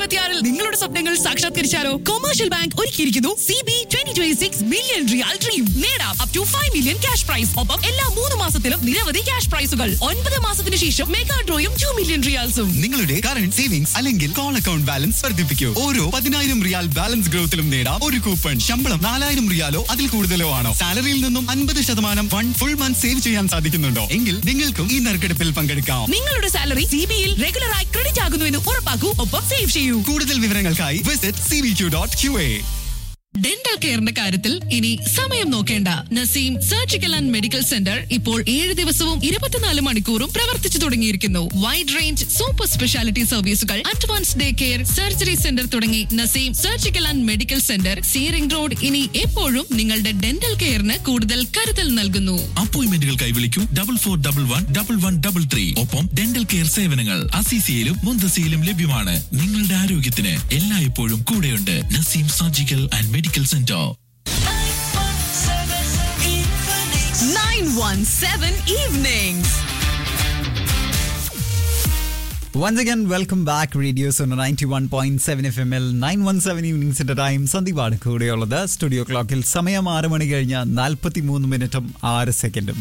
ഇരുപത്തിയാറിൽ നിങ്ങളുടെ സ്വപ്നങ്ങൾ സാക്ഷാത്കരിച്ചാലോ കൊമേഴ്ഷ്യൽ ബാങ്ക് ഒരുക്കിയിരിക്കുന്നു C B twenty twenty six million riyal dream നേടാം up to five million cash prize ഒപ്പം എല്ലാ മൂന്ന് മാസത്തിലും നിരവധി ക്യാഷ് പ്രൈസുകൾ ഒൻപത് മാസത്തിന് ശേഷം മെഗാ ഡ്രോയും ടു മില്യൺ റിയാൽസും നിങ്ങളുടെ കറന്റ് സേവിങ്സ് അല്ലെങ്കിൽ കോൾ അക്കൗണ്ട് ബാലൻസ് വർദ്ധിപ്പിക്കൂ ഓരോ പതിനായിരം റിയാൽ ബാലൻസ് ഗ്രോത്തിലും നേടാം ഒരു കൂപ്പൺ ശമ്പളം നാലായിരം റിയാലോ അതിൽ കൂടുതലോ ആണോ സാലറിയിൽ നിന്നും അൻപത് ശതമാനം ഫണ്ട് ഫുൾ മന്ത് സേവ് ചെയ്യാൻ സാധിക്കുന്നുണ്ടോ എങ്കിൽ നിങ്ങൾക്കും ഈ നറുക്കെടുപ്പിൽ പങ്കെടുക്കാം നിങ്ങളുടെ സാലറി സി ബിയിൽ റെഗുലറായി ക്രെഡിറ്റ് ആകുന്നു എന്ന് ഉറപ്പാക്കൂ ഒപ്പം സേവ് ചെയ്യൂ കൂടുതൽ വിവരങ്ങൾക്കായി visit C V Q dot Q A dental കെയറിന്റെ കാര്യത്തിൽ ഇനി സമയം നോക്കേണ്ട Naseem surgical and medical centre ഇപ്പോൾ ഏഴ് ദിവസവും ഇരുപത്തിനാല് മണിക്കൂറും പ്രവർത്തിച്ചു തുടങ്ങിയിരിക്കുന്നു വൈഡ് റേഞ്ച് സൂപ്പർ സ്പെഷ്യാലിറ്റി സർവീസുകൾ advance day care surgery centre തുടങ്ങി Naseem surgical and medical centre സീറിംഗ് റോഡ് ഇനി എപ്പോഴും നിങ്ങളുടെ ഡെന്റൽ കെയറിന് കൂടുതൽ കരുതൽ നൽകുന്നു അപ്പോയിന്റ്മെന്റുകൾക്കായി വിളിക്കൂ double four double one double one double three ഒപ്പം ഡെന്റൽ കെയർ സേവനങ്ങൾ അസിസിയിലും മുന്തസിയിലും ലഭ്യമാണ് നിങ്ങളുടെ ആരോഗ്യത്തിന് എല്ലായ്പ്പോഴും കൂടെയുണ്ട് Naseem surgical and medical centre nine one seven evenings Once again, welcome back. Radio Sona 91.7 FM ൽ 917 ഈവനിങ്സിന്റെ ടൈം സന്ദീപാണ് കൂടെയുള്ളത് സ്റ്റുഡിയോ ക്ലോക്കിൽ സമയം ആറ് മണി കഴിഞ്ഞ നാൽപ്പത്തി മൂന്ന് മിനിറ്റും ആറ് സെക്കൻഡും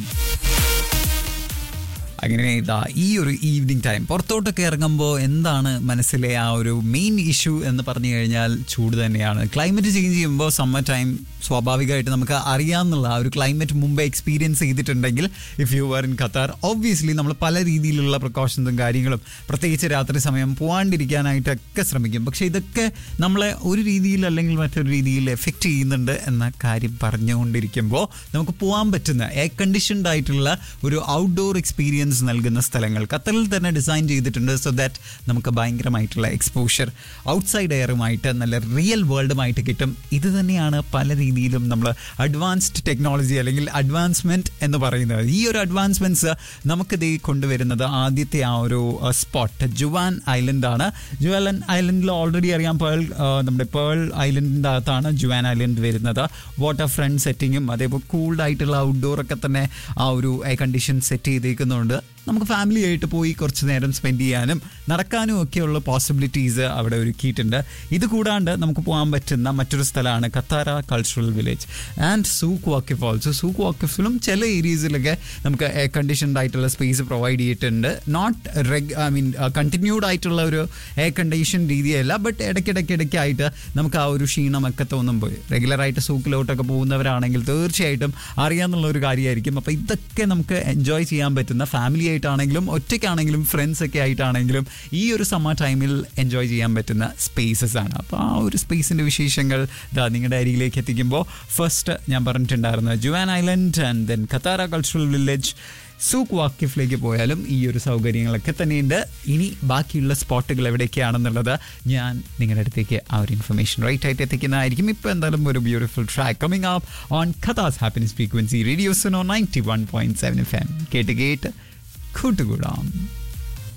അങ്ങനെ ഇതാ ഈ ഒരു ഈവനിങ് ടൈം പുറത്തോട്ടൊക്കെ ഇറങ്ങുമ്പോൾ എന്താണ് മനസ്സിലെ ആ ഒരു മെയിൻ ഇഷ്യൂ എന്ന് പറഞ്ഞു കഴിഞ്ഞാൽ ചൂട് തന്നെയാണ് ക്ലൈമറ്റ് ചേഞ്ച് ചെയ്യുമ്പോൾ സമ്മർ ടൈം സ്വാഭാവികമായിട്ട് നമുക്ക് അറിയാമെന്നുള്ള ആ ഒരു ക്ലൈമറ്റ് മുമ്പ് എക്സ്പീരിയൻസ് ചെയ്തിട്ടുണ്ടെങ്കിൽ if you are in Qatar obviously നമ്മൾ പല രീതിയിലുള്ള പ്രിക്കോഷൻസും കാര്യങ്ങളും പ്രത്യേകിച്ച് രാത്രി സമയം പോകാണ്ടിരിക്കാനായിട്ടൊക്കെ ശ്രമിക്കും പക്ഷേ ഇതൊക്കെ നമ്മളെ ഒരു രീതിയിൽ അല്ലെങ്കിൽ മറ്റൊരു രീതിയിൽ എഫക്റ്റ് ചെയ്യുന്നുണ്ട് എന്ന കാര്യം പറഞ്ഞുകൊണ്ടിരിക്കുമ്പോൾ നമുക്ക് പോകാൻ പറ്റുന്ന എയർ കണ്ടീഷൻഡ് ആയിട്ടുള്ള ഒരു ഔട്ട്ഡോർ എക്സ്പീരിയൻസ് നൽകുന്ന സ്ഥലങ്ങൾ ഖത്തറിൽ തന്നെ ഡിസൈൻ ചെയ്തിട്ടുണ്ട് സോ ദാറ്റ് നമുക്ക് ഭയങ്കരമായിട്ടുള്ള എക്സ്പോഷർ ഔട്ട്സൈഡ് എയറുമായിട്ട് നല്ല റിയൽ വേൾഡുമായിട്ട് കിട്ടും ഇത് തന്നെയാണ് പല രീതിയിലും നമ്മൾ അഡ്വാൻസ്ഡ് ടെക്നോളജി അല്ലെങ്കിൽ അഡ്വാൻസ്മെന്റ് എന്ന് പറയുന്നത് ഈ ഒരു അഡ്വാൻസ്മെന്റ്സ് നമുക്കിത് കൊണ്ടുവരുന്നത് ആദ്യത്തെ ആ ഒരു സ്പോട്ട് ജുവാൻ ഐലൻഡ് ആണ് ജുവാൻ ഐലൻഡിൽ ഓൾറെഡി അറിയാം പേൾ നമ്മുടെ പേൾ ഐലൻഡിൻ്റെ അകത്താണ് ജുവാൻ ഐലൻഡ് വരുന്നത് വാട്ടർ ഫ്രണ്ട് സെറ്റിങ്ങും അതേപോലെ കൂൾഡ് ആയിട്ടുള്ള ഔട്ട്ഡോർ ഒക്കെ തന്നെ ആ ഒരു എയർ കണ്ടീഷൻ സെറ്റ് ചെയ്തേക്കുന്നുണ്ട് നമുക്ക് ഫാമിലി ആയിട്ട് പോയി കുറച്ച് നേരം സ്പെൻഡ് ചെയ്യാനും നടക്കാനും ഒക്കെയുള്ള പോസിബിലിറ്റീസ് അവിടെ ഒരുക്കിയിട്ടുണ്ട് ഇത് കൂടാണ്ട് നമുക്ക് പോകാൻ പറ്റുന്ന മറ്റൊരു സ്ഥലമാണ് Katara cultural village and Souq Waqif also Souq വാക്കിഫിലും ചില ഏരിയസിലൊക്കെ നമുക്ക് എയർ കണ്ടീഷൻഡ് ആയിട്ടുള്ള സ്പേസ് പ്രൊവൈഡ് ചെയ്തിട്ടുണ്ട് not reg I mean continued ആയിട്ടുള്ള ഒരു എയർ കണ്ടീഷൻ രീതിയല്ല ബട്ട് ഇടയ്ക്കിടയ്ക്കിടയ്ക്ക് ആയിട്ട് നമുക്ക് ആ ഒരു ക്ഷീണമൊക്കെ തോന്നുമ്പോൾ റെഗുലറായിട്ട് സൂക്കിലോട്ടൊക്കെ പോകുന്നവരാണെങ്കിൽ തീർച്ചയായിട്ടും അറിയാമെന്നുള്ള ഒരു കാര്യമായിരിക്കും അപ്പോൾ ഇതൊക്കെ നമുക്ക് എൻജോയ് ചെയ്യാൻ പറ്റുന്ന ഫാമിലി ആയിട്ടാണെങ്കിലും ഒറ്റയ്ക്കാണെങ്കിലും ഫ്രണ്ട്സ് ഒക്കെ ആയിട്ടാണെങ്കിലും ഈ ഒരു സമ്മർ ടൈമിൽ എൻജോയ് ചെയ്യാൻ പറ്റുന്ന സ്പേസസ് ആണ് അപ്പോൾ ആ ഒരു സ്പേസിൻ്റെ വിശേഷങ്ങൾ ഇതാ നിങ്ങളുടെ അരികിലേക്ക് എത്തിക്കുമ്പോൾ ഫസ്റ്റ് ഞാൻ പറഞ്ഞിട്ടുണ്ടായിരുന്നു Juan island and then Katara cultural village Souq വാക്കിഫിലേക്ക് പോയാലും ഈ ഒരു സൗകര്യങ്ങളൊക്കെ തന്നെയുണ്ട് ഇനി ബാക്കിയുള്ള സ്പോട്ടുകൾ എവിടെയൊക്കെയാണെന്നുള്ളത് ഞാൻ നിങ്ങളുടെ അടുത്തേക്ക് ആ ഒരു ഇൻഫർമേഷൻ റൈറ്റ് ആയിട്ട് എത്തിക്കുന്നതായിരിക്കും ഇപ്പോൾ എന്തായാലും ഒരു beautiful track coming up on Qatar's happiness frequency റേഡിയോസിനോ ninety one point seven F M കേട്ട് കേട്ട് കൂട്ടുകൂടാം